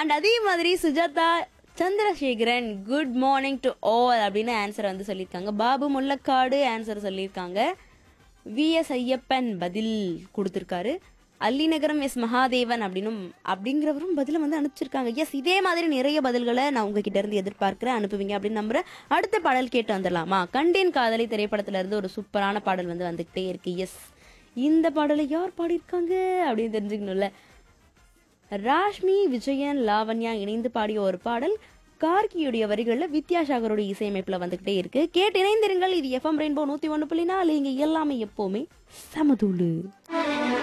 and அதே மாதிரி Sujatha Chandrasekaran good morning to all அப்படின்னு ஆன்சர் வந்து சொல்லியிருக்காங்க பாபு முல்லக்காடு ஆன்சர் சொல்லியிருக்காங்க விஎஸ் ஐயப்பன் பதில் கொடுத்துருக்காரு அல்லிநகரம் எஸ் மகாதேவன் அப்படின்னும் அப்படிங்கிறவரும் பதில வந்து அனுப்பிச்சிருக்காங்க எஸ் இதே மாதிரி நிறைய பதில்களை நான் உங்ககிட்ட இருந்து எதிர்பார்க்கிறேன் அனுப்புவீங்க அப்படின்னு நம்புறேன் அடுத்த பாடல் கேட்டு வந்துடலாமா கண்டேன் காதலி திரைப்படத்துல இருந்து ஒரு சூப்பரான பாடல் வந்து வந்துகிட்டே இருக்கு எஸ் இந்த பாடலை யார் பாடியிருக்காங்க அப்படின்னு தெரிஞ்சுக்கணும்ல ராஷ்மி விஜயன் லாவண்யா இணைந்து பாடிய ஒரு பாடல் கார்கியுடைய வரிகளில் வித்யாசாகருடைய இசையமைப்புல வந்துகிட்டே இருக்கு கேட்டு இணைந்திருங்கள் இது எஃப்எம் ரெயின்போ நூத்தி ஒன்று புள்ளி நாலு இங்க எல்லாமே எப்பவுமே சமதூளு